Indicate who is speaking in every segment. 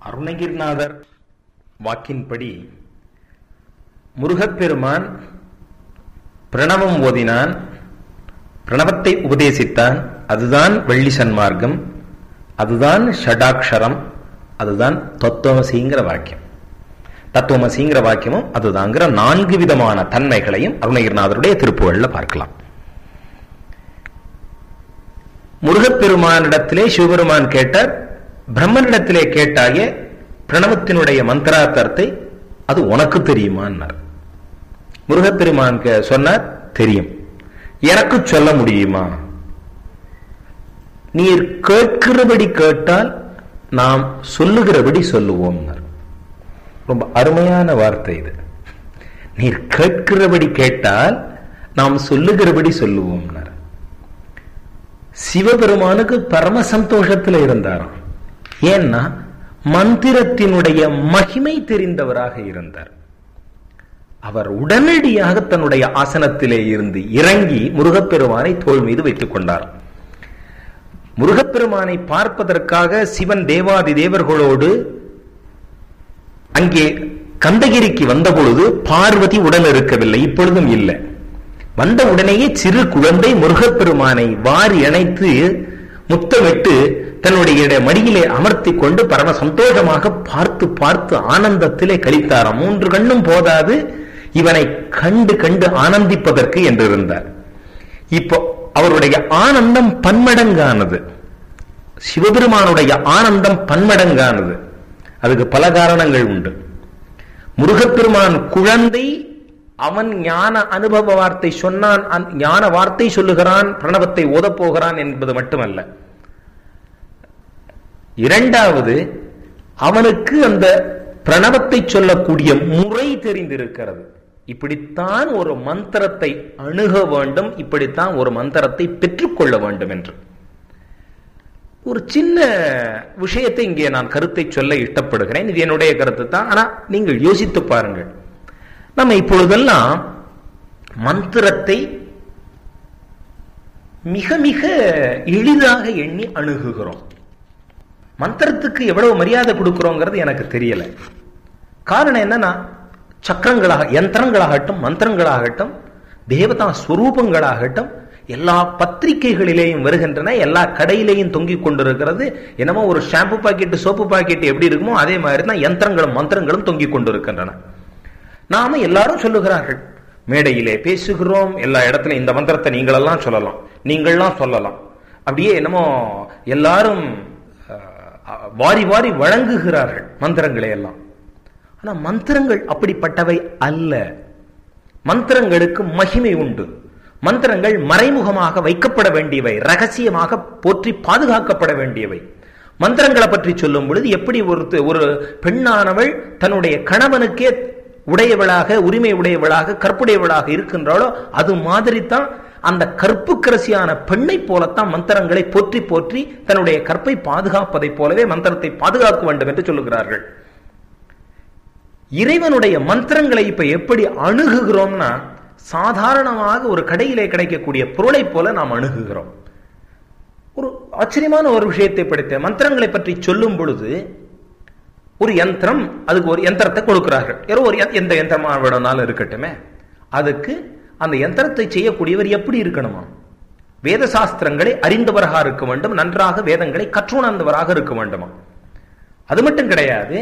Speaker 1: அருணகிரிநாதர் வாக்கின்படி முருகப்பெருமான் பிரணவம் ஓதினான் பிரணவத்தை உபதேசித்தான் அதுதான் வெள்ளி சன்மார்க்கம் அதுதான் ஷடாக்ஷரம் அதுதான் தத்துவமசிங்கிற வாக்கியம் தத்துவமசிங்கிற வாக்கியமும் அதுதாங்கிற நான்கு விதமான தன்மைகளையும் அருணகிரிநாதருடைய திருப்புகள்ல பார்க்கலாம் முருகப்பெருமானிடத்திலே சிவபெருமான் கேட்டார் பிரம்மனிடத்திலே கேட்டாயே பிரணவத்தினுடைய மந்திரார்த்தத்தை அது உனக்கு தெரியுமான்னார் முருகப்பெருமான் சொன்னார் தெரியும் எனக்கு சொல்ல முடியுமா நீர் கேட்கிறபடி கேட்டால் நாம் சொல்லுகிறபடி சொல்லுவோம் ரொம்ப அருமையான வார்த்தை இது நீர் கேட்கிறபடி கேட்டால் நாம் சொல்லுகிறபடி சொல்லுவோம் சிவபெருமானுக்கு பரம சந்தோஷத்தில் இருந்தாராம் ஏன்னா மந்திரத்தினுடைய மகிமை தெரிந்தவராக இருந்தார் அவர் உடனடியாக தன்னுடைய ஆசனத்திலே இருந்து இறங்கி முருகப்பெருமானை தோல் மீது வைத்துக் கொண்டார் முருகப்பெருமானை பார்ப்பதற்காக சிவன் தேவாதி தேவர்களோடு அங்கே கந்தகிரிக்கு வந்த பொழுது பார்வதி உடன் இருக்கவில்லை இப்பொழுதும் இல்லை வந்த உடனேயே சிறு குழந்தை முருகப்பெருமானை வாரி அணைத்து முத்தமிட்டு தன்னுடைய மடியிலே அமர்த்தி கொண்டு பரம சந்தோஷமாக பார்த்து பார்த்து ஆனந்தத்திலே கழித்தாராம் மூன்று கண்ணும் போதாது இவனை கண்டு கண்டு ஆனந்திப்பதற்கு என்று இருந்தார் இப்போ அவருடைய ஆனந்தம் பன்மடங்கானது சிவபெருமானுடைய ஆனந்தம் பன்மடங்கானது அதுக்கு பல காரணங்கள் உண்டு முருகப்பெருமான் குழந்தை அவன் ஞான அனுபவ வார்த்தை சொன்னான் ஞான வார்த்தை சொல்லுகிறான் பிரணவத்தை ஓதப் போகிறான் என்பது மட்டுமல்ல இரண்டாவது அவனுக்கு அந்த பிரணவத்தை சொல்லக்கூடிய முறை தெரிந்திருக்கிறது இப்படித்தான் ஒரு மந்திரத்தை அணுக வேண்டும் இப்படித்தான் ஒரு மந்திரத்தை பெற்றுக்கொள்ள வேண்டும் என்று ஒரு சின்ன விஷயத்தை இங்கே நான் கருத்தை சொல்ல இஷ்டப்படுகிறேன் இது என்னுடைய கருத்து தான் ஆனா நீங்கள் யோசித்து பாருங்கள் நம்ம இப்பொழுதெல்லாம் மந்திரத்தை மிக மிக எளிதாக எண்ணி அணுகுகிறோம் மந்திரத்துக்கு எவ்வளவு மரியாதை கொடுக்கிறோங்கிறது எனக்கு தெரியல காரணம் என்னன்னா சக்கரங்களாக யந்திரங்களாகட்டும் மந்திரங்களாகட்டும் தேவதா ஸ்வரூபங்களாகட்டும் எல்லா பத்திரிகைகளிலேயும் வருகின்றன எல்லா கடையிலேயும் தொங்கிக் கொண்டிருக்கிறது என்னமோ ஒரு ஷாம்பு பாக்கெட் சோப்பு பாக்கெட் எப்படி இருக்குமோ அதே மாதிரி தான் யந்திரங்களும் மந்திரங்களும் தொங்கிக் கொண்டிருக்கின்றன நாம எல்லாரும் சொல்லுகிறார்கள் மேடையிலே பேசுகிறோம் எல்லா இடத்துலையும் இந்த மந்திரத்தை நீங்களெல்லாம் சொல்லலாம் நீங்கள்லாம் சொல்லலாம் அப்படியே என்னமோ எல்லாரும் வாரி வாரி வழங்குகிறார்கள் மந்திரங்களை எல்லாம் ஆனா மந்திரங்கள் அப்படிப்பட்டவை அல்ல மந்திரங்களுக்கு மகிமை உண்டு மந்திரங்கள் மறைமுகமாக வைக்கப்பட வேண்டியவை ரகசியமாக போற்றி பாதுகாக்கப்பட வேண்டியவை மந்திரங்களை பற்றி சொல்லும் பொழுது எப்படி ஒரு ஒரு பெண்ணானவள் தன்னுடைய கணவனுக்கே உடையவளாக உரிமை உடையவளாக கற்புடையவளாக இருக்கின்றாளோ அது மாதிரி தான் அந்த கற்புக்கரசியான பெண்ணை போலத்தான் மந்திரங்களை போற்றி போற்றி தன்னுடைய கற்பை பாதுகாப்பதை போலவே மந்திரத்தை பாதுகாக்க வேண்டும் என்று சொல்லுகிறார்கள் இறைவனுடைய மந்திரங்களை இப்ப எப்படி அணுகுகிறோம்னா சாதாரணமாக ஒரு கடையிலே கிடைக்கக்கூடிய பொருளை போல நாம் அணுகுகிறோம் ஒரு ஆச்சரியமான ஒரு விஷயத்தை படித்த மந்திரங்களை பற்றி சொல்லும் பொழுது ஒரு யந்திரம் அதுக்கு ஒரு யந்திரத்தை கொடுக்கிறார்கள் யாரோ ஒரு எந்த யந்திரமா வேணும்னாலும் இருக்கட்டுமே அதுக்கு அந்த யந்திரத்தை செய்யக்கூடியவர் எப்படி இருக்கணுமா வேத சாஸ்திரங்களை அறிந்தவராக இருக்க வேண்டும் நன்றாக வேதங்களை கற்றுணர்ந்தவராக இருக்க வேண்டுமா அது மட்டும் கிடையாது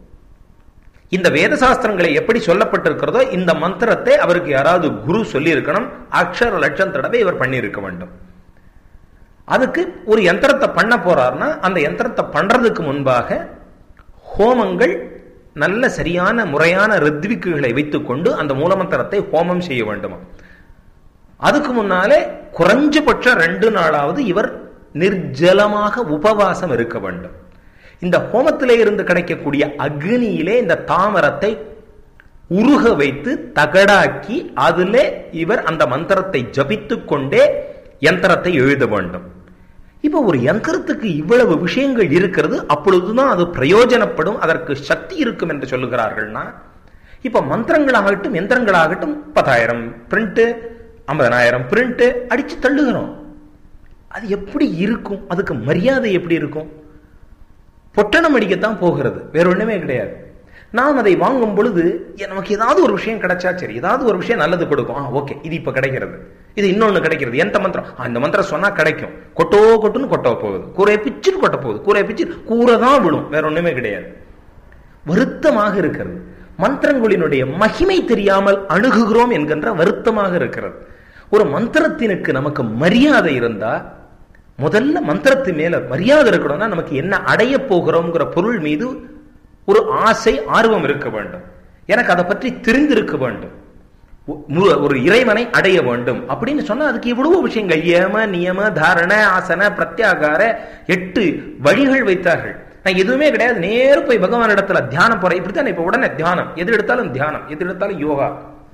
Speaker 1: இந்த வேத சாஸ்திரங்களை எப்படி சொல்லப்பட்டிருக்கிறதோ இந்த மந்திரத்தை அவருக்கு யாராவது குரு சொல்லி இருக்கணும் அக்ஷர லட்சம் தடவை இவர் பண்ணி இருக்க வேண்டும் அதுக்கு ஒரு யந்திரத்தை பண்ண போறாருன்னா அந்த யந்திரத்தை பண்றதுக்கு முன்பாக ஹோமங்கள் நல்ல சரியான முறையான ரித்விக்குகளை வைத்துக்கொண்டு அந்த மூலமந்திரத்தை ஹோமம் செய்ய வேண்டுமா அதுக்கு முன்னாலே குறைஞ்சபட்சம் ரெண்டு நாளாவது இவர் நிர்ஜலமாக உபவாசம் இருக்க வேண்டும் இந்த ஹோமத்திலே இருந்து கிடைக்கக்கூடிய அக்னியிலே இந்த தாமரத்தை உருக வைத்து தகடாக்கி அதிலே இவர் அந்த மந்திரத்தை ஜபித்து கொண்டே யந்திரத்தை எழுத வேண்டும் இப்ப ஒரு யந்திரத்துக்கு இவ்வளவு விஷயங்கள் இருக்கிறது அப்பொழுதுதான் அது பிரயோஜனப்படும் அதற்கு சக்தி இருக்கும் என்று சொல்லுகிறார்கள்னா இப்ப மந்திரங்களாகட்டும் எந்திரங்களாகட்டும் பத்தாயிரம் பிரிண்ட் ஐம்பதனாயிரம் பிரிண்ட் அடிச்சு தள்ளுகிறோம் அது எப்படி இருக்கும் அதுக்கு மரியாதை எப்படி இருக்கும் பொட்டணம் அடிக்கத்தான் போகிறது வேற ஒண்ணுமே கிடையாது நாம் அதை வாங்கும் பொழுது நமக்கு ஏதாவது ஒரு விஷயம் கிடைச்சா சரி ஏதாவது ஒரு விஷயம் நல்லது கொடுக்கும் ஆ ஓகே இது இப்ப கிடைக்கிறது இது இன்னொன்னு கிடைக்கிறது எந்த மந்திரம் இந்த மந்திரம் சொன்னா கிடைக்கும் கொட்டோ கொட்டுன்னு கொட்ட போகுது கூரையை பிச்சுன்னு கொட்ட போகுது கூரையை பிச்சு கூரை தான் விடும் வேற ஒண்ணுமே கிடையாது வருத்தமாக இருக்கிறது மந்திரங்களினுடைய மகிமை தெரியாமல் அணுகுகிறோம் என்கின்ற வருத்தமாக இருக்கிறது ஒரு மந்திரத்தினுக்கு நமக்கு மரியாதை இருந்தா முதல்ல மந்திரத்து மேல மரியாதை இருக்கணும்னா நமக்கு என்ன அடைய போகிறோம்ங்கிற பொருள் மீது ஒரு ஆசை ஆர்வம் இருக்க வேண்டும் எனக்கு அதை பற்றி தெரிந்திருக்க வேண்டும் ஒரு இறைவனை அடைய வேண்டும் அப்படின்னு சொன்னா அதுக்கு இவ்வளவு விஷயங்கள் ஏம நியம தாரண ஆசன பிரத்யாகார எட்டு வழிகள் வைத்தார்கள் நான் எதுவுமே கிடையாது நேரு போய் பகவான் இடத்துல தியானம் போறேன் இப்படித்தான் இப்ப உடனே தியானம் எது எடுத்தாலும் தியானம் எது எடுத்தாலும் யோகா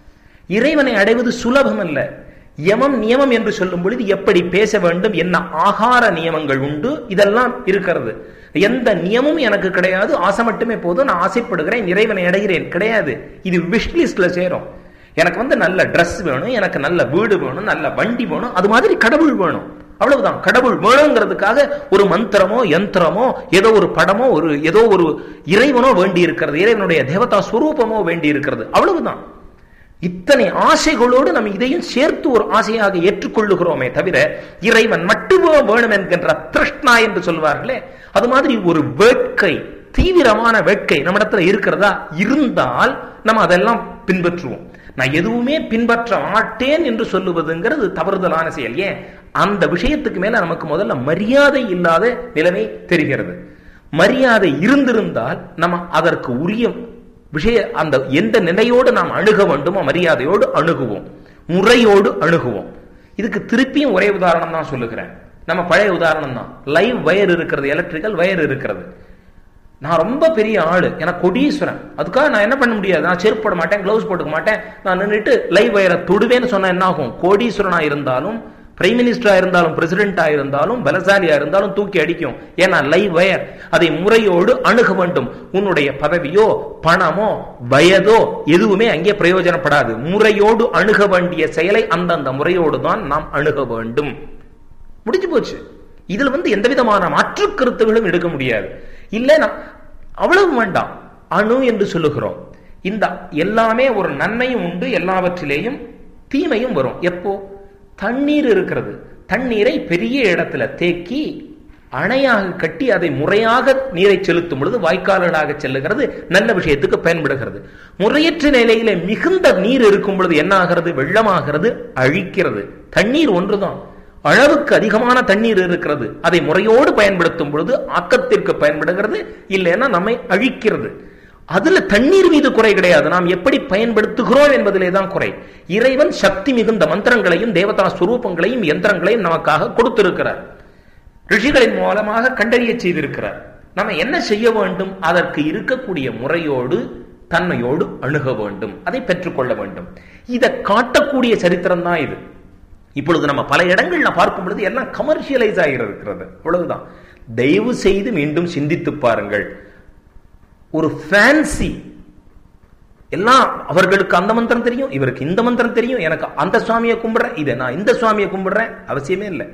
Speaker 1: இறைவனை அடைவது சுலபம் அல்ல யமம் நியமம் என்று சொல்லும் பொழுது எப்படி பேச வேண்டும் என்ன ஆகார நியமங்கள் உண்டு இதெல்லாம் இருக்கிறது எந்த நியமும் எனக்கு கிடையாது ஆசை மட்டுமே போதும் நான் ஆசைப்படுகிறேன் இறைவனை அடைகிறேன் கிடையாது இது விஷ்லிஸ்ட்ல சேரும் எனக்கு வந்து நல்ல ட்ரெஸ் வேணும் எனக்கு நல்ல வீடு வேணும் நல்ல வண்டி வேணும் அது மாதிரி கடவுள் வேணும் அவ்வளவுதான் கடவுள் வேணுங்கிறதுக்காக ஒரு மந்திரமோ யந்திரமோ ஏதோ ஒரு படமோ ஒரு ஏதோ ஒரு இறைவனோ வேண்டி இருக்கிறது இறைவனுடைய தேவதா ஸ்வரூபமோ வேண்டி இருக்கிறது அவ்வளவுதான் இத்தனை ஆசைகளோடு நம்ம இதையும் சேர்த்து ஒரு ஆசையாக ஏற்றுக்கொள்ளுகிறோமே தவிர இறைவன் மட்டுமே வேணும் என்கின்ற திருஷ்ணா என்று சொல்வார்களே அது மாதிரி ஒரு வேட்கை தீவிரமான வேட்கை நம்ம இடத்துல இருக்கிறதா இருந்தால் நம்ம அதெல்லாம் பின்பற்றுவோம் நான் எதுவுமே பின்பற்ற மாட்டேன் என்று சொல்லுவதுங்கிறது தவறுதலான செயல் ஏன் அந்த விஷயத்துக்கு மேல நமக்கு முதல்ல மரியாதை இல்லாத நிலைமை தெரிகிறது மரியாதை இருந்திருந்தால் நம்ம அதற்கு உரிய விஷய அந்த எந்த நிலையோடு நாம் அணுக வேண்டுமோ மரியாதையோடு அணுகுவோம் முறையோடு அணுகுவோம் இதுக்கு திருப்பியும் ஒரே உதாரணம் தான் சொல்லுகிறேன் நம்ம பழைய உதாரணம் தான் லைவ் வயர் இருக்கிறது எலக்ட்ரிக்கல் வயர் இருக்கிறது நான் ரொம்ப பெரிய ஆளு எனக்கு கொடீஸ்வரன் அதுக்காக நான் என்ன பண்ண முடியாது நான் செருப்பு போட மாட்டேன் கிளவுஸ் போட்டுக்க மாட்டேன் நான் நின்றுட்டு லைவ் வயரை தொடுவேன்னு சொன்னா என்ன ஆகும் கோடீஸ்வரனா இருந்தாலும் பிரைம் மினிஸ்டரா இருந்தாலும் பிரசிடென்டா இருந்தாலும் பலசாலியா இருந்தாலும் தூக்கி அடிக்கும் ஏன்னா லைவ் வயர் அதை முறையோடு அணுக வேண்டும் உன்னுடைய பதவியோ பணமோ வயதோ எதுவுமே அங்கே பிரயோஜனப்படாது முறையோடு அணுக வேண்டிய செயலை அந்தந்த முறையோடு தான் நாம் அணுக வேண்டும் முடிஞ்சு போச்சு இதுல வந்து எந்த விதமான மாற்று கருத்துகளும் எடுக்க முடியாது இல்ல அவ்வளவு வேண்டாம் அணு என்று சொல்லுகிறோம் இந்த எல்லாமே ஒரு நன்மையும் உண்டு எல்லாவற்றிலேயும் தீமையும் வரும் எப்போ தண்ணீர் இருக்கிறது தண்ணீரை பெரிய இடத்துல தேக்கி அணையாக கட்டி அதை முறையாக நீரை செலுத்தும் பொழுது வாய்க்கால்களாக செல்லுகிறது நல்ல விஷயத்துக்கு பயன்படுகிறது முறையற்ற நிலையில மிகுந்த நீர் இருக்கும் பொழுது என்ன ஆகிறது வெள்ளமாகிறது அழிக்கிறது தண்ணீர் ஒன்றுதான் அளவுக்கு அதிகமான தண்ணீர் இருக்கிறது அதை முறையோடு பயன்படுத்தும் பொழுது ஆக்கத்திற்கு பயன்படுகிறது இல்லைன்னா நம்மை அழிக்கிறது அதுல தண்ணீர் மீது குறை கிடையாது நாம் எப்படி பயன்படுத்துகிறோம் என்பதிலே தான் குறை இறைவன் சக்தி மிகுந்த மந்திரங்களையும் தேவதா சுரூபங்களையும் யந்திரங்களையும் நமக்காக கொடுத்திருக்கிறார் ரிஷிகளின் மூலமாக கண்டறிய செய்திருக்கிறார் நம்ம என்ன செய்ய வேண்டும் அதற்கு இருக்கக்கூடிய முறையோடு தன்மையோடு அணுக வேண்டும் அதை பெற்றுக்கொள்ள வேண்டும் இதை காட்டக்கூடிய சரித்திரம் தான் இது இப்பொழுது நம்ம பல இடங்கள்ல பார்க்கும் பொழுது எல்லாம் கமர்ஷியலைஸ் ஆகிருக்கிறது அவ்வளவுதான் தயவு செய்து மீண்டும் சிந்தித்து பாருங்கள் ஒரு ஃபேன்சி எல்லாம் அவர்களுக்கு அந்த மந்திரம் தெரியும் இவருக்கு இந்த மந்திரம் தெரியும் எனக்கு அந்த சுவாமியை கும்பிடுறேன் இதை நான் இந்த சுவாமியை கும்பிடுறேன் அவசியமே இல்லை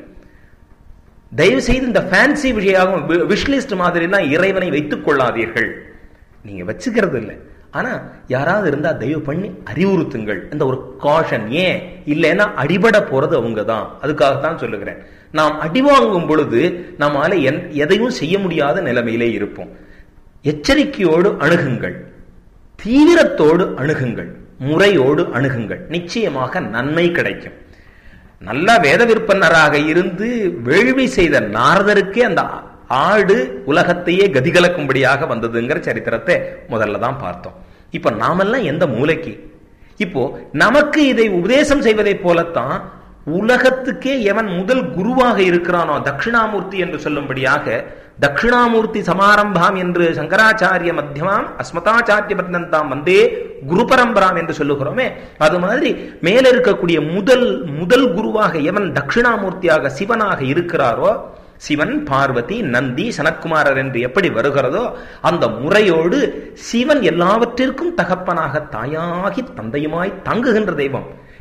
Speaker 1: தயவு செய்து இந்த ஃபேன்சி விஷயம் விஷ்லிஸ்ட் மாதிரி எல்லாம் இறைவனை வைத்துக் கொள்ளாதீர்கள் நீங்க வச்சுக்கிறது இல்லை ஆனா யாராவது இருந்தா தயவு பண்ணி அறிவுறுத்துங்கள் இந்த ஒரு காஷன் ஏன் இல்லைன்னா அடிபட போறது அவங்க தான் அதுக்காகத்தான் சொல்லுகிறேன் நாம் அடிவாங்கும் பொழுது நம்மால எதையும் செய்ய முடியாத நிலைமையிலே இருப்போம் எச்சரிக்கையோடு அணுகுங்கள் தீவிரத்தோடு அணுகுங்கள் முறையோடு அணுகுங்கள் நிச்சயமாக நன்மை கிடைக்கும் நல்ல வேத விற்பனராக இருந்து வேள்வி செய்த நாரதருக்கே அந்த ஆடு உலகத்தையே கதிகலக்கும்படியாக வந்ததுங்கிற சரித்திரத்தை முதல்ல தான் பார்த்தோம் இப்ப நாமெல்லாம் எந்த மூலைக்கு இப்போ நமக்கு இதை உபதேசம் செய்வதை போலத்தான் உலகத்துக்கே எவன் முதல் குருவாக இருக்கிறானோ தட்சிணாமூர்த்தி என்று சொல்லும்படியாக தட்சிணாமூர்த்தி சமாரம்பாம் என்று சங்கராச்சாரிய மத்தியமாம் அஸ்மதாச்சாரிய பர்ணந்தாம் வந்தே குரு பரம்பராம் என்று சொல்லுகிறோமே அது மாதிரி மேல இருக்கக்கூடிய முதல் முதல் குருவாக எவன் தட்சிணாமூர்த்தியாக சிவனாக இருக்கிறாரோ சிவன் பார்வதி நந்தி சனத்குமாரர் என்று எப்படி வருகிறதோ அந்த முறையோடு சிவன் எல்லாவற்றிற்கும் தகப்பனாக தாயாகி தந்தையுமாய் தங்குகின்ற தெய்வம்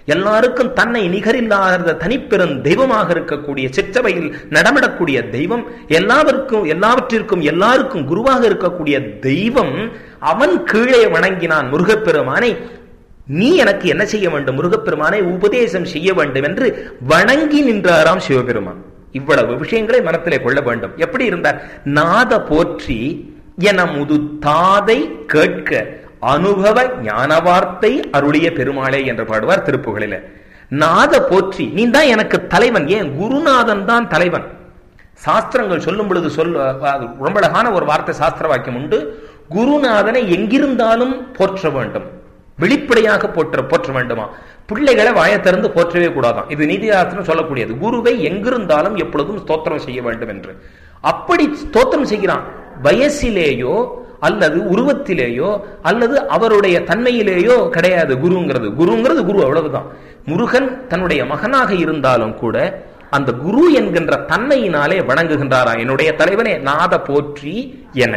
Speaker 1: எல்லாருக்கும் தன்னை நிகரில்லாத தனிப்பெரும் தெய்வமாக இருக்கக்கூடிய சிற்றவையில் நடமிடக்கூடிய தெய்வம் எல்லாருக்கும் எல்லாவற்றிற்கும் எல்லாருக்கும் குருவாக இருக்கக்கூடிய தெய்வம் அவன் கீழே வணங்கினான் முருகப்பெருமானை நீ எனக்கு என்ன செய்ய வேண்டும் முருகப்பெருமானை உபதேசம் செய்ய வேண்டும் என்று வணங்கி நின்றாராம் சிவபெருமான் இவ்வளவு விஷயங்களை மனத்திலே கொள்ள வேண்டும் எப்படி இருந்தார் நாத போற்றி என முது தாதை கேட்க அனுபவ ஞான வார்த்தை அருளிய பெருமாளே என்று பாடுவார் திருப்புகளில நாத போற்றி நீ தான் எனக்கு தலைவன் ஏன் குருநாதன் தான் தலைவன் சாஸ்திரங்கள் சொல்லும் பொழுது சொல்ல ரொம்ப அழகான ஒரு வார்த்தை சாஸ்திர வாக்கியம் உண்டு குருநாதனை எங்கிருந்தாலும் போற்ற வேண்டும் வெளிப்படையாக போற்ற போற்ற வேண்டுமா பிள்ளைகளை வாய திறந்து போற்றவே கூடாதான் இது நீதியாசனம் சொல்லக்கூடியது குருவை எங்கிருந்தாலும் எப்பொழுதும் ஸ்தோத்திரம் செய்ய வேண்டும் என்று அப்படி ஸ்தோத்திரம் செய்கிறான் வயசிலேயோ அல்லது உருவத்திலேயோ அல்லது அவருடைய தன்மையிலேயோ கிடையாது குருங்கிறது குருங்கிறது குரு அவ்வளவுதான் முருகன் தன்னுடைய மகனாக இருந்தாலும் கூட அந்த குரு என்கின்ற தன்மையினாலே வணங்குகின்றாரா என்னுடைய தலைவனே நாத போற்றி என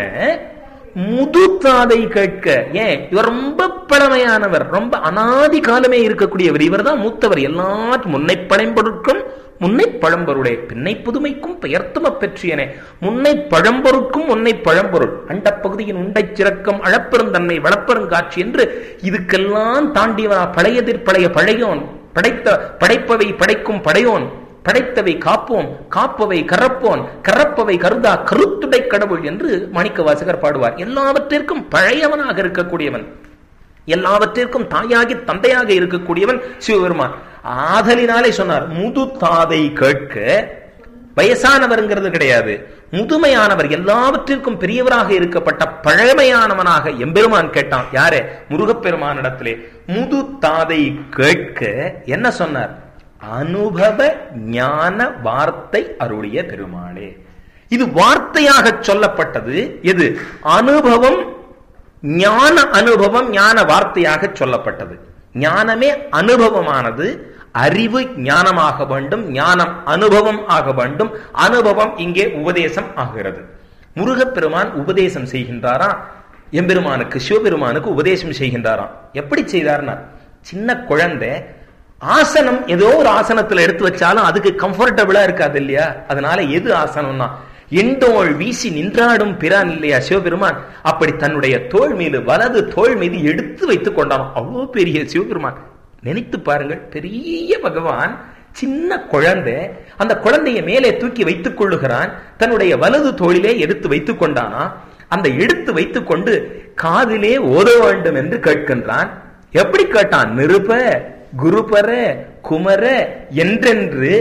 Speaker 1: முதுத்தாதை கேட்க ஏன் இவர் ரொம்ப பழமையானவர் ரொம்ப அனாதி காலமே இருக்கக்கூடியவர் இவர் தான் மூத்தவர் எல்லாற்றும் முன்னை பழம்பொருட்கும் முன்னை பழம்பொருளே பின்னை புதுமைக்கும் பெயர்த்தும பெற்றியனே முன்னை பழம்பொருட்கும் முன்னை பழம்பொருள் அண்டப்பகுதியின் உண்டை சிறக்கம் அழப்பெருந்தன்மை வளப்பெருங்காட்சி என்று இதுக்கெல்லாம் தாண்டியவனா பழையதிற் பழைய பழையோன் படைத்த படைப்பவை படைக்கும் படையோன் படைத்தவை காப்போம் காப்பவை கரப்போன் கரப்பவை கருதா கருத்துடை கடவுள் என்று மாணிக்க வாசகர் பாடுவார் எல்லாவற்றிற்கும் பழையவனாக இருக்கக்கூடியவன் எல்லாவற்றிற்கும் தாயாகி தந்தையாக இருக்கக்கூடியவன் சிவபெருமான் ஆதலினாலே சொன்னார் முது தாதை கேட்க வயசானவர்ங்கிறது கிடையாது முதுமையானவர் எல்லாவற்றிற்கும் பெரியவராக இருக்கப்பட்ட பழமையானவனாக எம்பெருமான் கேட்டான் யாரே முருகப்பெருமானிடத்திலே முது தாதை கேட்க என்ன சொன்னார் அனுபவ ஞான வார்த்தை அருளிய பெருமாளே இது வார்த்தையாக சொல்லப்பட்டது எது அனுபவம் ஞான அனுபவம் ஞான வார்த்தையாக சொல்லப்பட்டது ஞானமே அனுபவமானது அறிவு ஞானமாக வேண்டும் ஞானம் அனுபவம் ஆக வேண்டும் அனுபவம் இங்கே உபதேசம் ஆகிறது முருகப்பெருமான் உபதேசம் செய்கின்றாரா எம்பெருமானுக்கு சிவபெருமானுக்கு உபதேசம் செய்கின்றாராம் எப்படி செய்தார்னா சின்ன குழந்தை ஆசனம் ஏதோ ஒரு ஆசனத்துல எடுத்து வச்சாலும் அதுக்கு கம்ஃபர்டபுளா இருக்காது இல்லையா அதனால எது ஆசனம்னா எண்டோள் வீசி நின்றாடும் பிரான் இல்லையா சிவபெருமான் அப்படி தன்னுடைய தோல் மீது வலது தோல் மீது எடுத்து வைத்துக் கொண்டான் அவ்வளவு பெரிய சிவபெருமான் நினைத்து பாருங்கள் பெரிய பகவான் சின்ன குழந்தை அந்த குழந்தைய மேலே தூக்கி வைத்துக் கொள்ளுகிறான் தன்னுடைய வலது தோளிலே எடுத்து வைத்துக் கொண்டானா அந்த எடுத்து வைத்துக் கொண்டு காதிலே ஓத வேண்டும் என்று கேட்கின்றான் எப்படி கேட்டான் நிருப குருபர குமர என்றென்று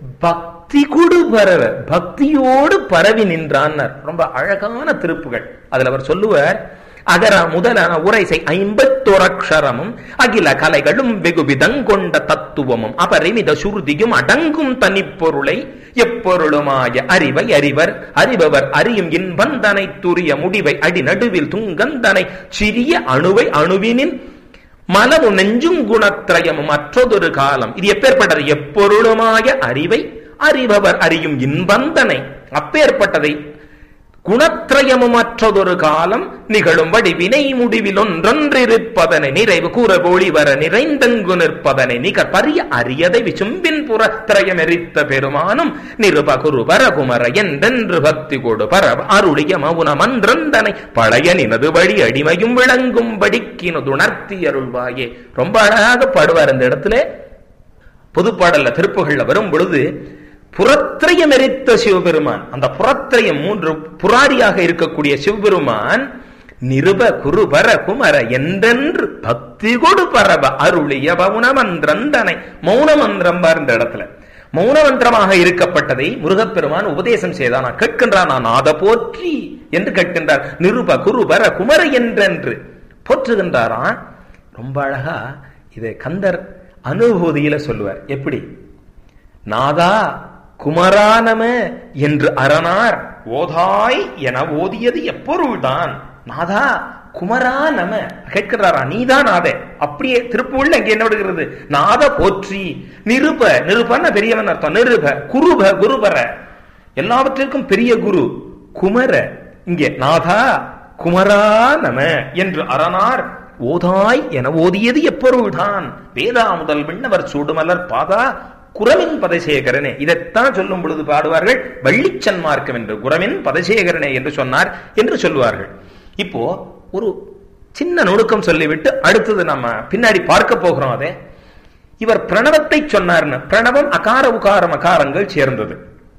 Speaker 1: பக்தி கொடு பரவ பக்தியோடு பரவி நின்றான் ரொம்ப அழகான திருப்புகள் அதுல அவர் சொல்லுவார் அகர முதலான உரைசை ஐம்பத்தோரக்ஷரமும் அகில கலைகளும் வெகு விதங்கொண்ட தத்துவமும் அபரிமித சுருதியும் அடங்கும் தனிப்பொருளை எப்பொருளுமாய அறிவை அறிவர் அறிபவர் அறியும் இன்பந்தனை துரிய முடிவை அடி நடுவில் துங்கந்தனை சிறிய அணுவை அணுவினின் மலவு நெஞ்சும் குணத்திரயமும் மற்றொரு காலம் இது எப்பேற்பட்டது எப்பொருளுமாய அறிவை அறிபவர் அறியும் இன்பந்தனை அப்பேற்பட்டதை குணத்திரயமும் மற்றதொரு காலம் நிகழும் வடிவினை முடிவில் ஒன்றொன்றிருப்பதனை நிறைவு கூற ஒளி வர நிறைந்தங்கு நிற்பதனை நிகர் பரிய அரியதை விசும்பின் புறத்திரயம் எரித்த பெருமானும் நிருப குரு பரகுமர என்றென்று பக்தி கொடு பரவ அருளிய மவுன மன்றந்தனை பழைய நினது வழி அடிமையும் விளங்கும் படிக்கினதுணர்த்தி அருள்வாயே ரொம்ப அழகாக பாடுவார் இந்த இடத்துல பொதுப்பாடல்ல திருப்புகள்ல வரும் பொழுது புறத்திரையம் எரித்த சிவபெருமான் அந்த புறத்திரையம் மூன்று புராரியாக இருக்கக்கூடிய சிவபெருமான் நிருப குருபர குமர என்றென்று பக்தி கொடு பரப அருளிய மௌன மந்திரந்தனை மௌன மந்திரம் பார்ந்த இடத்துல மௌன மந்திரமாக இருக்கப்பட்டதை முருகப்பெருமான் உபதேசம் செய்தான் கேட்கின்றான் நான் ஆத போற்றி என்று கேட்கின்றார் நிருப குருபர குமர என்றென்று போற்றுகின்றாரா ரொம்ப அழகா இதை கந்தர் அனுபூதியில சொல்லுவார் எப்படி நாதா குமரானம என்று அரணார் ஓதாய் என ஓதியது எப்பொருள்தான் நாதா குமரா நம கேட்கிறாரா நீதான் நாத அப்படியே திருப்பூர்ல அங்க என்ன விடுகிறது நாத போற்றி நிருப நிருபன பெரியவன் அர்த்தம் நிருப குருப குருபர எல்லாவற்றிற்கும் பெரிய குரு குமர இங்கே நாதா குமரா நம என்று அரணார் ஓதாய் என ஓதியது எப்பொருள்தான் வேதா முதல் விண்ணவர் சூடுமலர் பாதா குரமின் பதசேகரனே இதைத்தான் சொல்லும் பொழுது பாடுவார்கள் வள்ளிச்சன்மார்க்கம் என்று குரமின் பதசேகரனே என்று சொன்னார் என்று சொல்லுவார்கள் இப்போ ஒரு சின்ன நுணுக்கம் சொல்லிவிட்டு அடுத்தது நம்ம பின்னாடி பார்க்க போகிறோம் அதே இவர் பிரணவத்தை சொன்னார்னு பிரணவம் அகார உகாரம் அகாரங்கள் சேர்ந்தது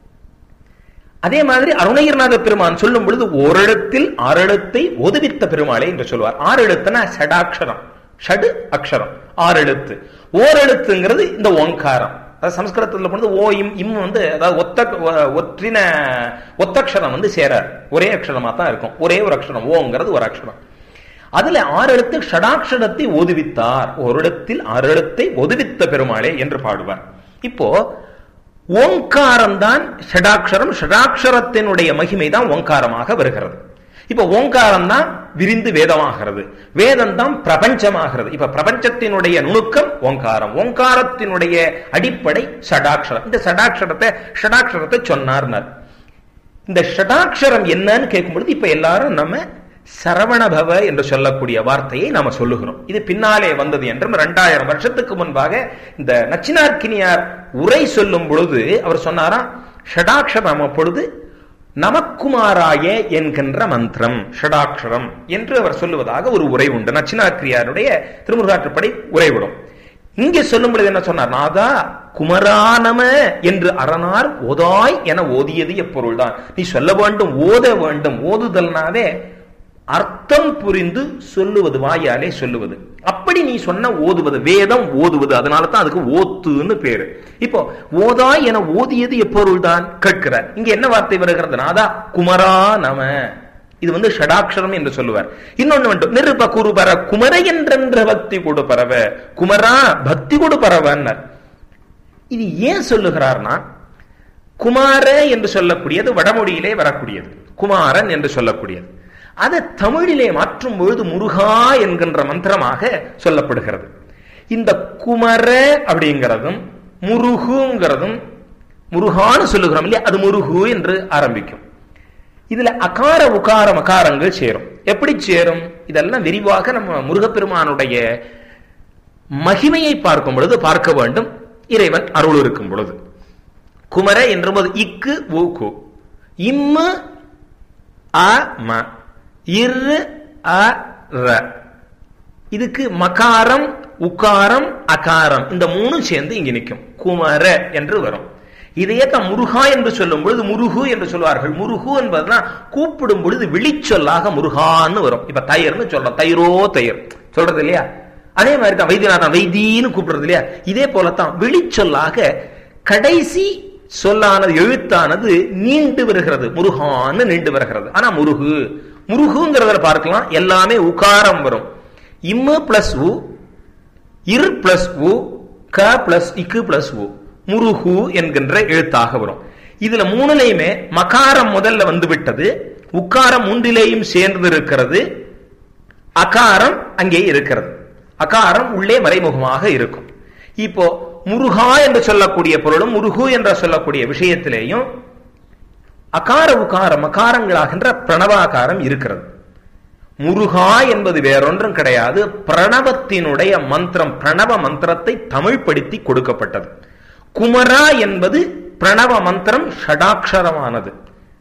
Speaker 1: அதே மாதிரி அருணகிரிநாத பெருமான் சொல்லும் பொழுது ஓரிடத்தில் ஆறெழுத்தை ஒதுவித்த பெருமாளே என்று சொல்வார் ஆறு எழுத்துனா ஷடாட்சரம் ஷடு அக்ஷரம் ஆறு எழுத்து ஓரெழுத்துங்கிறது இந்த ஓங்காரம் அதாவது சம்ஸ்கிருதத்தில் பொழுது ஓ இம் இம் வந்து அதாவது ஒத்த ஒற்றின ஒத்தக்ஷரம் வந்து சேராது ஒரே அக்ஷரமா தான் இருக்கும் ஒரே ஒரு அக்ஷரம் ஓங்கிறது ஒரு அக்ஷரம் அதுல ஆறு எழுத்து ஷடாட்சரத்தை ஓதுவித்தார் ஒரு இடத்தில் ஆறு எழுத்தை ஒதுவித்த பெருமாளே என்று பாடுவார் இப்போ ஓங்காரம் தான் ஷடாட்சரம் ஷடாட்சரத்தினுடைய மகிமை தான் ஓங்காரமாக வருகிறது இப்ப ஓங்காரம் தான் விரிந்து வேதமாகிறது வேதம் தான் பிரபஞ்சமாகிறது இப்ப பிரபஞ்சத்தினுடைய நுணுக்கம் ஓங்காரம் ஓங்காரத்தினுடைய அடிப்படை ஷடாட்சரம் இந்த ஷடாட்சரத்தை ஷடாட்சரத்தை சொன்னார்னார் இந்த ஷடாட்சரம் என்னன்னு கேட்கும் பொழுது இப்ப எல்லாரும் நம்ம சரவணபவ என்று சொல்லக்கூடிய வார்த்தையை நாம சொல்லுகிறோம் இது பின்னாலே வந்தது என்றும் இரண்டாயிரம் வருஷத்துக்கு முன்பாக இந்த நச்சினார்கினியார் உரை சொல்லும் பொழுது அவர் சொன்னாராம் ஷடாட்சரம் அப்பொழுது நமக்குமாராய என்கின்ற மந்திரம் ஷடாட்சரம் என்று அவர் சொல்லுவதாக ஒரு உரை உண்டு நச்சினார்கிரியாருடைய திருமுருகாற்றுப்படை உரைவிடும் இங்கே சொல்லும் பொழுது என்ன சொன்னார் நாதா குமரானம என்று அரணார் ஓதாய் என ஓதியது எப்பொருள்தான் நீ சொல்ல வேண்டும் ஓத வேண்டும் ஓதுதல்னாவே அர்த்தம் புரிந்து சொல்லுவது வாயாலே சொல்லுவது அப்படி நீ சொன்ன ஓதுவது வேதம் ஓதுவது அதனால தான் அதுக்கு ஓத்துன்னு பேரு இப்போ ஓதாய் என ஓதியது எப்பொருள்தான் கேட்கிறார் இங்க என்ன வார்த்தை வருகிறது நாதா குமரா நம இது வந்து ஷடாட்சரம் என்று சொல்லுவார் இன்னொன்னு வேண்டும் நிருப குருபர குமர என்றென்ற பக்தி கொடு பரவ குமரா பக்தி கொடு பரவன்னர் இது ஏன் சொல்லுகிறார்னா குமார என்று சொல்லக்கூடியது வடமொழியிலே வரக்கூடியது குமாரன் என்று சொல்லக்கூடியது அதை தமிழிலே மாற்றும் பொழுது முருகா என்கின்ற மந்திரமாக சொல்லப்படுகிறது இந்த குமர அப்படிங்கிறதும் முருகுங்கிறதும் முருகான்னு சொல்லுகிறோம் இல்லையா அது முருகு என்று ஆரம்பிக்கும் இதுல அகார உகார மகாரங்கள் சேரும் எப்படி சேரும் இதெல்லாம் விரிவாக நம்ம முருகப்பெருமானுடைய மகிமையை பார்க்கும் பொழுது பார்க்க வேண்டும் இறைவன் அருள் இருக்கும் பொழுது குமர என்றபோது இக்கு ஊக்கு இம்மு அ ம இரு அ ர இதுக்கு மகாரம் உக்காரம் அகாரம் இந்த மூணும் சேர்ந்து இங்க நிற்கும் குமர என்று வரும் இதையே தான் முருகா என்று சொல்லும் பொழுது முருகு என்று சொல்வார்கள் முருகு என்பதுதான் கூப்பிடும் பொழுது விழிச்சொல்லாக முருகான்னு வரும் இப்ப தயிர்னு சொல்றோம் தயிரோ தயிர் சொல்றது இல்லையா அதே மாதிரி தான் வைத்தியநாதன் வைத்தின்னு கூப்பிடுறது இல்லையா இதே போலத்தான் விழிச்சொல்லாக கடைசி சொல்லானது எழுத்தானது நீண்டு வருகிறது முருகான்னு நீண்டு வருகிறது ஆனா முருகு முருகுங்கிறத பார்க்கலாம் எல்லாமே உகாரம் வரும் இம்மு பிளஸ் உ இரு பிளஸ் உ க பிளஸ் இக்கு பிளஸ் உ முருகு என்கின்ற எழுத்தாக வரும் இதுல மூணுலையுமே மகாரம் முதல்ல வந்து விட்டது உக்காரம் மூன்றிலேயும் சேர்ந்து இருக்கிறது அகாரம் அங்கே இருக்கிறது அகாரம் உள்ளே மறைமுகமாக இருக்கும் இப்போ முருகா என்று சொல்லக்கூடிய பொருளும் முருகு என்று சொல்லக்கூடிய விஷயத்திலேயும் அகார உகாரம் அகாரங்களாகின்ற பிரணவாகாரம் இருக்கிறது முருகா என்பது வேறொன்றும் கிடையாது பிரணவத்தினுடைய மந்திரம் பிரணவ மந்திரத்தை தமிழ்படுத்தி கொடுக்கப்பட்டது குமரா என்பது பிரணவ மந்திரம் ஷடாட்சரமானது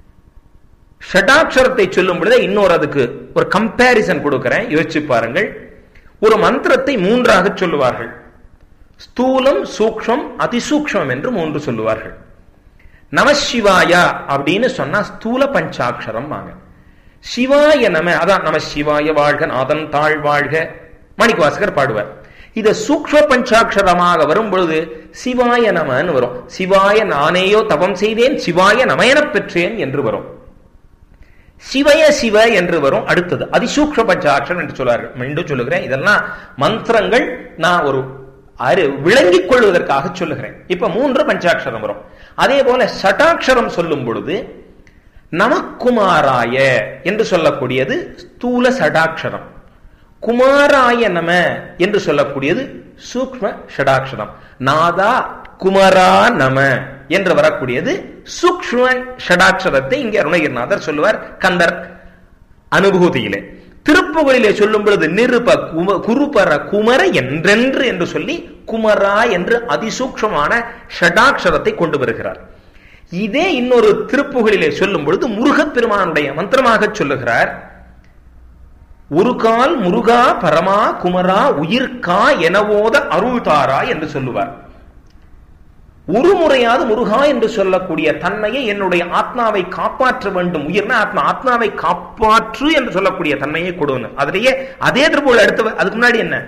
Speaker 1: ஷடாட்சரத்தை சொல்லும் பொழுது இன்னொரு அதுக்கு ஒரு கம்பேரிசன் கொடுக்கிறேன் யோசிச்சு பாருங்கள் ஒரு மந்திரத்தை மூன்றாக சொல்லுவார்கள் ஸ்தூலம் சூக்ஷம் அதிசூக்ஷம் என்று மூன்று சொல்லுவார்கள் நமசிவாயா அப்படின்னு சொன்னா ஸ்தூல பஞ்சாட்சரம் வாங்க சிவாய நம அதான் நம சிவாய வாழ்க நாதன் தாழ் வாழ்க மாணிக்கவாசகர் பாடுவார் இத சூக்ஷ்ம பஞ்சாட்சரமாக வரும் பொழுது சிவாய நமன்னு வரும் சிவாய நானேயோ தவம் செய்தேன் சிவாய நமயனப் பெற்றேன் என்று வரும் சிவய சிவ என்று வரும் அடுத்தது அதிசூக்ஷ பஞ்சாட்சரம் என்று சொல்வார்கள் மீண்டும் சொல்லுகிறேன் இதெல்லாம் மந்திரங்கள் நான் ஒரு அறி விளங்கிக் கொள்வதற்காக சொல்லுகிறேன் இப்ப மூன்று பஞ்சாட்சரம் வரும் அதே போல சட்டாட்சரம் சொல்லும் பொழுது நமக்குமாராய என்று சொல்லக்கூடியது ஸ்தூல சடாட்சரம் குமாராய நம என்று சொல்லக்கூடியது சூக்ம ஷடாட்சரம் நாதா குமரா நம என்று வரக்கூடியது சூக்ம ஷடாட்சரத்தை இங்கே அருணகிரிநாதர் சொல்லுவார் கந்தர் அனுபூதியிலே திருப்புகளிலே சொல்லும் பொழுது நிருப கும குருபர குமர என்றென்று என்று சொல்லி குமரா என்று அதிசூக்ஷமான ஷடாட்சரத்தை கொண்டு வருகிறார் இதே இன்னொரு திருப்புகளிலே சொல்லும் பொழுது முருகப்பெருமானுடைய மந்திரமாக சொல்லுகிறார் ஒரு கால் முருகா பரமா குமரா உயிர்கா எனவோத அருள் தாரா என்று சொல்லுவார் ஒரு முறையாவது முருகா என்று சொல்லக்கூடிய தன்மையை என்னுடைய ஆத்மாவை காப்பாற்ற வேண்டும் உயிர்னா ஆத்மா ஆத்மாவை காப்பாற்று என்று சொல்லக்கூடிய தன்மையை கொடுன்னு அதிலேயே அதே திருப்பூர் அடுத்த அதுக்கு முன்னாடி என்ன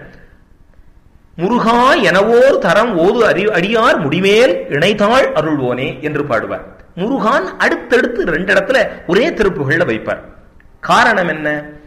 Speaker 1: முருகா எனவோர் தரம் ஓது அறி அடியார் முடிமேல் இணைத்தாள் அருள்வோனே என்று பாடுவார் முருகான் அடுத்தடுத்து ரெண்டு இடத்துல ஒரே திருப்புகள்ல வைப்பார் காரணம் என்ன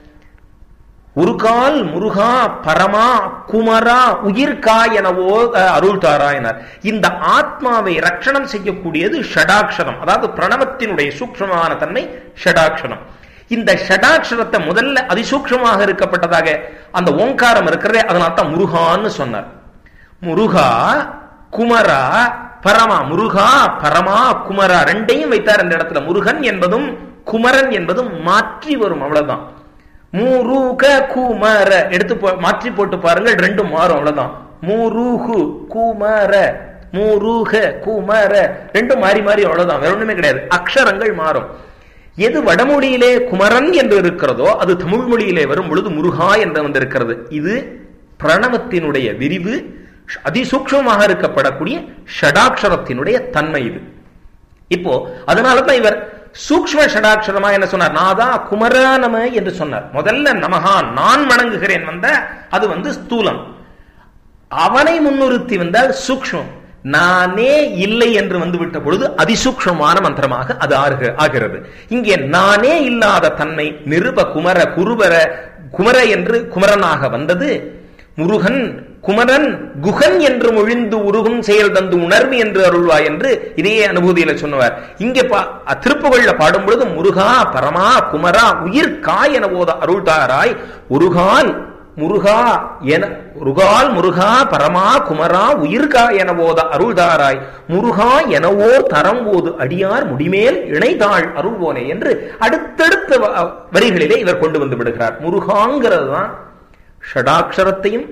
Speaker 1: ஒரு கால் முருகா பரமா குமரா உயிர்கா எனவோ அருள் தாரா எனார் இந்த ஆத்மாவை ரட்சணம் செய்யக்கூடியது ஷடாட்சரம் அதாவது பிரணவத்தினுடைய சூக்ஷமான தன்மை ஷடாட்சரம் இந்த ஷடாட்சரத்தை முதல்ல அதிசூக்ஷமாக இருக்கப்பட்டதாக அந்த ஓங்காரம் இருக்கிறதே அதனால தான் முருகான்னு சொன்னார் முருகா குமரா பரமா முருகா பரமா குமரா ரெண்டையும் வைத்தார் இந்த இடத்துல முருகன் என்பதும் குமரன் என்பதும் மாற்றி வரும் அவ்வளவுதான் முருக குமர எடுத்து மாற்றி போட்டு பாருங்கள் ரெண்டும் மாறும் அவ்வளவுதான் முருகு குமர முருக குமர ரெண்டும் மாறி மாறி அவ்வளவுதான் வேற ஒண்ணுமே கிடையாது அக்ஷரங்கள் மாறும் எது வடமொழியிலே குமரன் என்று இருக்கிறதோ அது தமிழ் மொழியிலே வரும் பொழுது முருகா என்று வந்திருக்கிறது இது பிரணவத்தினுடைய விரிவு அதிசூக்ஷமாக இருக்கப்படக்கூடிய ஷடாட்சரத்தினுடைய தன்மை இது இப்போ அதனாலதான் இவர் சூக்ம ஷடாட்சரமா என்ன சொன்னார் நாதா குமரா நம என்று சொன்னார் முதல்ல நமகா நான் வணங்குகிறேன் வந்த அது வந்து ஸ்தூலம் அவனை முன்னிறுத்தி வந்தால் சூக்மம் நானே இல்லை என்று வந்துவிட்ட பொழுது அதிசூக்ஷமான மந்திரமாக அது ஆகிறது இங்கே நானே இல்லாத தன்மை நிருப குமர குருபர குமர என்று குமரனாக வந்தது முருகன் குமரன் குகன் என்று மொழிந்து உருகும் செயல் தந்து உணர்வு என்று அருள்வா என்று இதே அனுபூதியில சொன்னவர் இங்கே திருப்புகள்ல பாடும் பொழுது முருகா பரமா குமரா உயிர் காய் என போத அருள்தாராய் உருகால் முருகா என முருகால் முருகா பரமா குமரா உயிர்கா என போத அருள்தாராய் முருகா எனவோர் தரம் போது அடியார் முடிமேல் இணைதாள் அருள்வோனே என்று அடுத்தடுத்த வரிகளிலே இவர் கொண்டு வந்து விடுகிறார் முருகாங்கிறது தான் ஷடாட்சரத்தையும்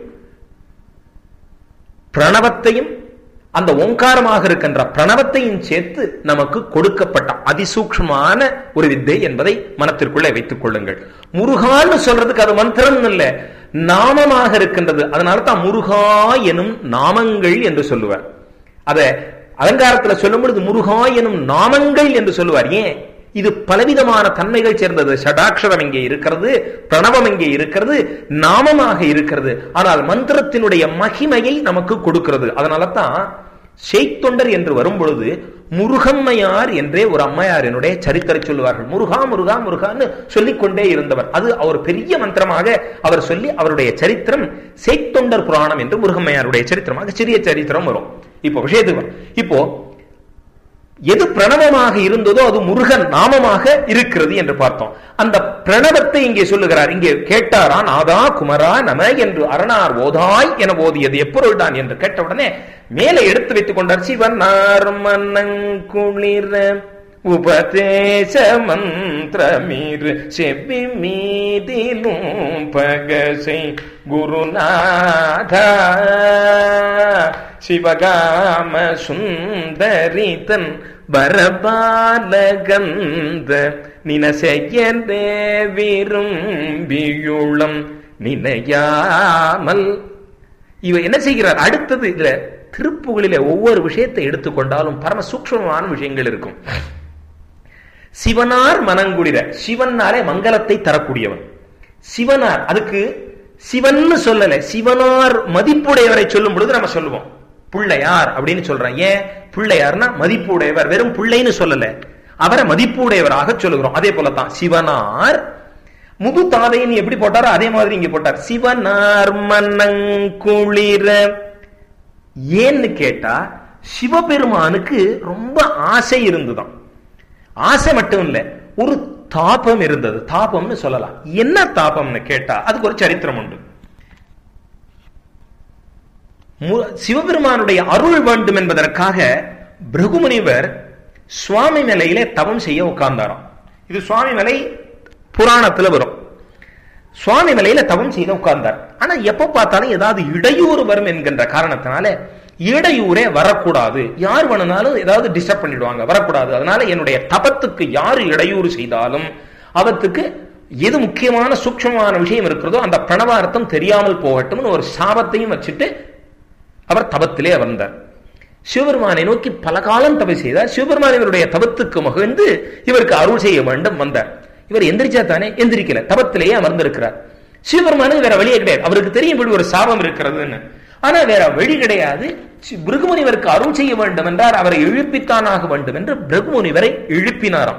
Speaker 1: பிரணவத்தையும் அந்த ஓங்காரமாக இருக்கின்ற பிரணவத்தையும் சேர்த்து நமக்கு கொடுக்கப்பட்ட அதிசூக்ஷமான ஒரு வித்தை என்பதை மனத்திற்குள்ளே வைத்துக் கொள்ளுங்கள் முருகான்னு சொல்றதுக்கு அது மந்திரம் இல்ல நாமமாக இருக்கின்றது அதனால தான் முருகா எனும் நாமங்கள் என்று சொல்லுவார் அத அலங்காரத்துல சொல்லும் பொழுது முருகா எனும் நாமங்கள் என்று சொல்லுவார் ஏன் இது பலவிதமான தன்மைகள் சேர்ந்தது ஷடாட்சரம் இங்கே இருக்கிறது பிரணவம் இங்கே இருக்கிறது நாமமாக இருக்கிறது ஆனால் மந்திரத்தினுடைய மகிமையை நமக்கு கொடுக்கிறது அதனால தான் செய்தொண்டர் என்று வரும் பொழுது முருகம்மையார் என்றே ஒரு அம்மையாரினுடைய சரித்திரை சொல்லுவார்கள் முருகா முருகா முருகான்னு சொல்லிக்கொண்டே இருந்தவர் அது அவர் பெரிய மந்திரமாக அவர் சொல்லி அவருடைய சரித்திரம் செய்தொண்டர் புராணம் என்று முருகம்மையாருடைய சரித்திரமாக சிறிய சரித்திரம் வரும் இப்போ விஷயத்துக்கு இப்போ எது பிரணவமாக இருந்ததோ அது முருகன் நாமமாக இருக்கிறது என்று பார்த்தோம் அந்த பிரணவத்தை இங்கே சொல்லுகிறார் இங்கே கேட்டாரா நாதா குமரா நம என்று அரணார் ஓதாய் என ஓதியது எப்பொருள்தான் என்று கேட்டவுடனே மேலே எடுத்து வைத்துக் கொண்டார் சிவனார் மன்னங்குளிர உபதேச மந்திரமீர் செவ்வி மீதிலும் பகசை குருநாதா சிவகாம சுந்தரிதன் வரபாலகந்த நினசெய்யந்தே விரும்பியுளம் நினையாமல் இவ என்ன செய்கிறார் அடுத்தது இதுல திருப்புகளில ஒவ்வொரு விஷயத்தை எடுத்துக்கொண்டாலும் பரம சூக்மமான விஷயங்கள் இருக்கும் சிவனார் மனங்குளிர சிவனாலே மங்களத்தை தரக்கூடியவன் சிவனார் அதுக்கு சிவன் சொல்லல சிவனார் மதிப்புடையவரை சொல்லும் பொழுது நம்ம சொல்லுவோம் பிள்ளையார் அப்படின்னு சொல்றேன் ஏன் பிள்ளையார்னா மதிப்புடையவர் வெறும் பிள்ளைன்னு சொல்லல அவரை மதிப்புடையவராக சொல்லுகிறோம் அதே போலதான் சிவனார் முது தாதைன்னு எப்படி போட்டாரோ அதே மாதிரி இங்க போட்டார் சிவனார் மன்னங்குளிர ஏன்னு கேட்டா சிவபெருமானுக்கு ரொம்ப ஆசை இருந்துதான் ஆசை மட்டும் இல்ல ஒரு தாபம் இருந்தது தாபம்னு சொல்லலாம் என்ன தாபம்னு கேட்டா அதுக்கு ஒரு சரித்திரம் உண்டு சிவபெருமானுடைய அருள் வேண்டும் என்பதற்காக பிருகுமுனிவர் சுவாமி நிலையிலே தவம் செய்ய உட்கார்ந்தாராம் இது சுவாமி நிலை புராணத்துல வரும் சுவாமி மலையில தவம் செய்து உட்கார்ந்தார் ஆனா எப்ப பார்த்தாலும் ஏதாவது இடையூறு வரும் என்கின்ற காரணத்தினால இடையூறே வரக்கூடாது யார் வேணும்னாலும் ஏதாவது டிஸ்டர்ப் பண்ணிடுவாங்க வரக்கூடாது அதனால என்னுடைய தபத்துக்கு யார் இடையூறு செய்தாலும் அவத்துக்கு எது முக்கியமான சூக்ஷ்மமான விஷயம் இருக்கிறதோ அந்த பிரணவார்த்தம் தெரியாமல் போகட்டும்னு ஒரு சாபத்தையும் வச்சுட்டு அவர் தபத்திலே அமர்ந்தார் சிவபெருமானை நோக்கி பல காலம் தபை செய்தார் சிவபெருமான் இவருடைய தபத்துக்கு மகிழ்ந்து இவருக்கு அருள் செய்ய வேண்டும் வந்தார் இவர் எந்திரிச்சா தானே எந்திரிக்கல தபத்திலேயே அமர்ந்திருக்கிறார் சிவபெருமானுக்கு வேற வழியே கிடையாது அவருக்கு தெரியும் இப்படி ஒரு சாபம் இருக்கிறதுன்னு ஆனா வேற வழி கிடையாது பிருகுமுனிவருக்கு அருள் செய்ய வேண்டும் என்றார் அவரை எழுப்பித்தான் ஆக வேண்டும் என்று பிருகுமுனிவரை எழுப்பினாராம்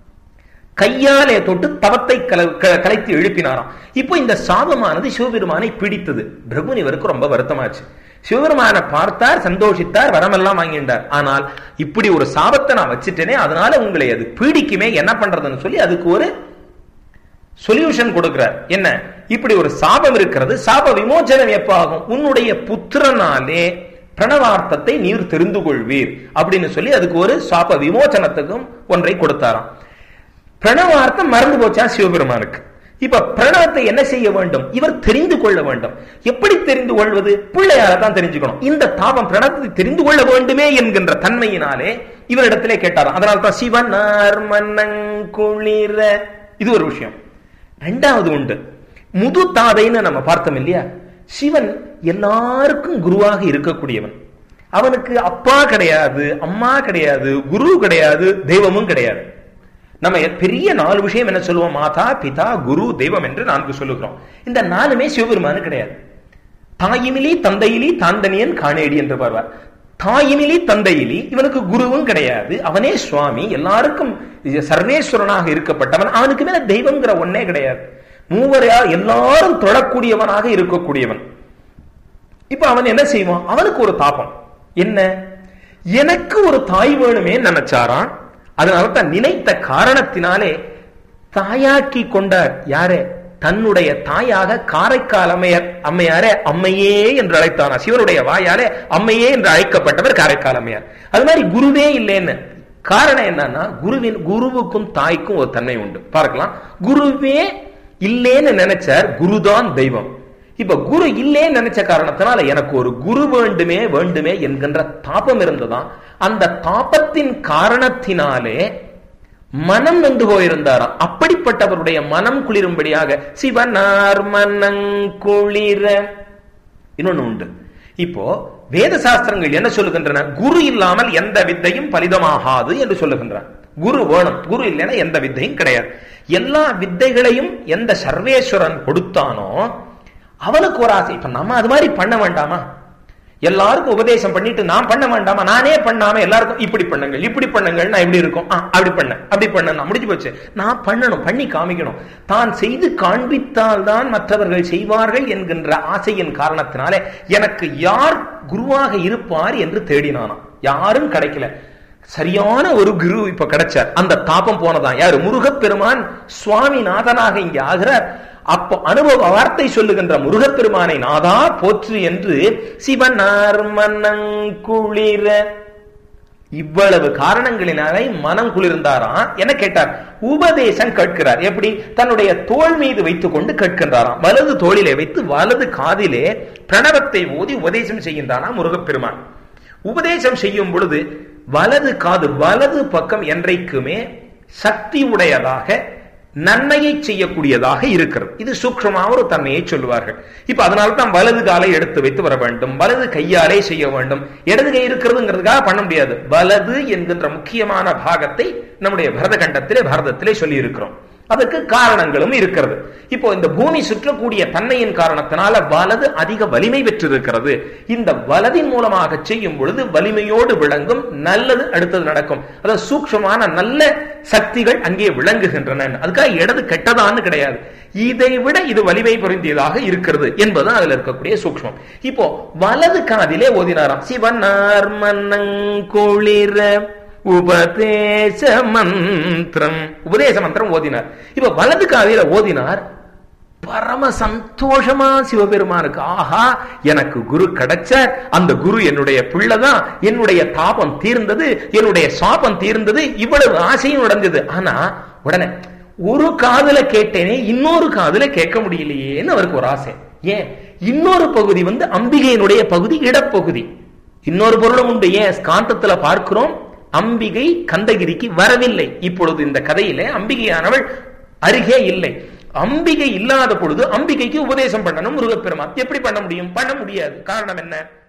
Speaker 1: கையாலே தொட்டு தவத்தை கலைத்து எழுப்பினாராம் இப்போ இந்த சாபமானது சிவபெருமானை பிடித்தது பிரகுமுனிவருக்கு ரொம்ப வருத்தமாச்சு சிவபெருமான பார்த்தார் சந்தோஷித்தார் வரமெல்லாம் வாங்கிட்டார் ஆனால் இப்படி ஒரு சாபத்தை நான் வச்சுட்டேனே அதனால உங்களை அது பீடிக்குமே என்ன பண்றதுன்னு சொல்லி அதுக்கு ஒரு சொல்யூஷன் கொடுக்கிறார் என்ன இப்படி ஒரு சாபம் இருக்கிறது சாப விமோச்சனம் எப்ப ஆகும் உன்னுடைய புத்திரனாலே பிரணவார்த்தத்தை நீர் தெரிந்து கொள்வீர் அப்படின்னு சொல்லி அதுக்கு ஒரு சாப விமோச்சனத்துக்கும் ஒன்றை கொடுத்தாராம் பிரணவார்த்தம் மறந்து போச்சா சிவபெருமானுக்கு இப்ப பிரணவத்தை என்ன செய்ய வேண்டும் இவர் தெரிந்து கொள்ள வேண்டும் எப்படி தெரிந்து கொள்வது பிள்ளையால தான் தெரிஞ்சுக்கணும் இந்த தாபம் பிரணவத்தை தெரிந்து கொள்ள வேண்டுமே என்கின்ற தன்மையினாலே இவரிடத்திலே கேட்டாராம் அதனால தான் சிவன் மன்னங்குளிர இது ஒரு விஷயம் ரெண்டாவது உண்டு முது தாதைன்னு நம்ம பார்த்தோம் இல்லையா சிவன் எல்லாருக்கும் குருவாக இருக்கக்கூடியவன் அவனுக்கு அப்பா கிடையாது அம்மா கிடையாது குரு கிடையாது தெய்வமும் கிடையாது நம்ம பெரிய நாலு விஷயம் என்ன சொல்லுவோம் மாதா பிதா குரு தெய்வம் என்று நான்கு சொல்லுகிறோம் இந்த நாலுமே சிவபெருமானு கிடையாது தாயிமிலி தந்தையிலி தாந்தனியன் காணேடி என்று பார்வார் தாயிமிலி தந்தையிலி இவனுக்கு குருவும் கிடையாது அவனே சுவாமி எல்லாருக்கும் சர்வேஸ்வரனாக இருக்கப்பட்டவன் அவனுக்கு மேல தெய்வங்கிற ஒன்னே கிடையாது மூவரையா எல்லாரும் தொழக்கூடியவனாக இருக்கக்கூடியவன் இப்ப அவன் என்ன செய்வான் அவனுக்கு ஒரு தாபம் என்ன எனக்கு ஒரு தாய் வேணுமே நினைச்சாரான் அதனால தான் நினைத்த காரணத்தினாலே தாயாக்கி கொண்டார் யாரே தன்னுடைய தாயாக காரைக்கால் அம்மையார் அம்மையாரே அம்மையே என்று அழைத்தானா சிவனுடைய வாயாலே அம்மையே என்று அழைக்கப்பட்டவர் காரைக்கால் அம்மையார் அது மாதிரி குருவே இல்லைன்னு காரணம் என்னன்னா குருவின் குருவுக்கும் தாய்க்கும் ஒரு தன்மை உண்டு பார்க்கலாம் குருவே இல்லேன்னு நினைச்சார் குருதான் தெய்வம் இப்ப குரு இல்லேன்னு நினைச்ச காரணத்தினால எனக்கு ஒரு குரு வேண்டுமே வேண்டுமே என்கின்ற தாபம் இருந்ததாம் அந்த தாபத்தின் காரணத்தினாலே மனம் நொந்து போயிருந்தாராம் அப்படிப்பட்டவருடைய மனம் குளிரும்படியாக சிவனார் மனங்குளிர இன்னொன்னு உண்டு இப்போ வேத சாஸ்திரங்கள் என்ன சொல்லுகின்றன குரு இல்லாமல் எந்த வித்தையும் பலிதமாகாது என்று சொல்லுகின்றான் குரு வேணும் குரு இல்லைன்னா எந்த வித்தையும் கிடையாது எல்லா வித்தைகளையும் எந்த சர்வேஸ்வரன் கொடுத்தானோ அவனுக்கு ஒரு ஆசை இப்ப நம்ம அது மாதிரி பண்ண வேண்டாமா எல்லாருக்கும் உபதேசம் பண்ணிட்டு நான் பண்ண வேண்டாமா நானே பண்ணாம எல்லாருக்கும் இப்படி பண்ணுங்கள் இப்படி பண்ணுங்கள் நான் எப்படி இருக்கும் அப்படி பண்ண அப்படி பண்ண நான் முடிஞ்சு போச்சு நான் பண்ணணும் பண்ணி காமிக்கணும் தான் செய்து காண்பித்தால் தான் மற்றவர்கள் செய்வார்கள் என்கின்ற ஆசையின் காரணத்தினாலே எனக்கு யார் குருவாக இருப்பார் என்று தேடினானாம் யாரும் கிடைக்கல சரியான ஒரு குரு இப்ப கிடைச்சார் அந்த தாபம் போனதான் யாரு முருகப்பெருமான் சுவாமிநாதனாக இங்க ஆகிறார் அப்போ அனுபவ வார்த்தை சொல்லுகின்ற முருகப்பெருமானை நாதா போற்று என்று சிவனார் மனங்குளிர இவ்வளவு காரணங்களினாலே மனம் குளிர்ந்தாராம் என்ன கேட்டார் உபதேசம் கேட்கிறார் எப்படி தன்னுடைய தோல் மீது வைத்துக் கொண்டு கேட்கின்றாராம் வலது தோளிலே வைத்து வலது காதிலே பிரணவத்தை ஓதி உபதேசம் செய்கின்றானா முருகப்பெருமான் உபதேசம் செய்யும் பொழுது வலது காது வலது பக்கம் என்றைக்குமே சக்தி உடையதாக நன்மையை செய்யக்கூடியதாக இருக்கிறது இது சூக்ஷமாக ஒரு தன்மையை சொல்லுவார்கள் இப்ப அதனால தான் வலது காலை எடுத்து வைத்து வர வேண்டும் வலது கையாலே செய்ய வேண்டும் இடது கை இருக்கிறதுங்கிறதுக்காக பண்ண முடியாது வலது என்கின்ற முக்கியமான பாகத்தை நம்முடைய பரத கண்டத்திலே பாரதத்திலே சொல்லி இருக்கிறோம் அதற்கு காரணங்களும் இருக்கிறது இப்போ இந்த பூமி சுற்றக்கூடிய தன்மையின் காரணத்தினால வலது அதிக வலிமை பெற்றிருக்கிறது இந்த வலதின் மூலமாக செய்யும் பொழுது வலிமையோடு விளங்கும் நல்லது அடுத்தது நடக்கும் அதாவது சூக்ஷமான நல்ல சக்திகள் அங்கே விளங்குகின்றன அதுக்காக இடது கெட்டதான்னு கிடையாது இதை விட இது வலிமை பொருந்தியதாக இருக்கிறது என்பது அதுல இருக்கக்கூடிய சூக்ஷ்மம் இப்போ வலது காதிலே ஓதினாராம் சிவனார் மன்னங்குளிர உபதேச மந்திரம் உபதேச மந்திரம் ஓதினார் இப்ப வலது காதில ஓதினார் பரம சந்தோஷமா சிவபெருமானுக்கு ஆஹா எனக்கு குரு கிடைச்சார் அந்த குரு என்னுடைய பிள்ளைதான் என்னுடைய தாபம் தீர்ந்தது என்னுடைய சாபம் தீர்ந்தது இவ்வளவு ஆசையும் உடைஞ்சது ஆனா உடனே ஒரு காதுல கேட்டேனே இன்னொரு காதுல கேட்க முடியலையேன்னு அவருக்கு ஒரு ஆசை ஏன் இன்னொரு பகுதி வந்து அம்பிகையினுடைய பகுதி இடப்பகுதி இன்னொரு பொருளும் உண்டு ஏன் ஸ்காந்தத்துல பார்க்கிறோம் அம்பிகை கந்தகிரிக்கு வரவில்லை இப்பொழுது இந்த கதையில அம்பிகையானவள் அருகே இல்லை அம்பிகை இல்லாத பொழுது அம்பிகைக்கு உபதேசம் பண்ணணும் முருகப்பெருமான் எப்படி பண்ண முடியும் பண்ண முடியாது காரணம் என்ன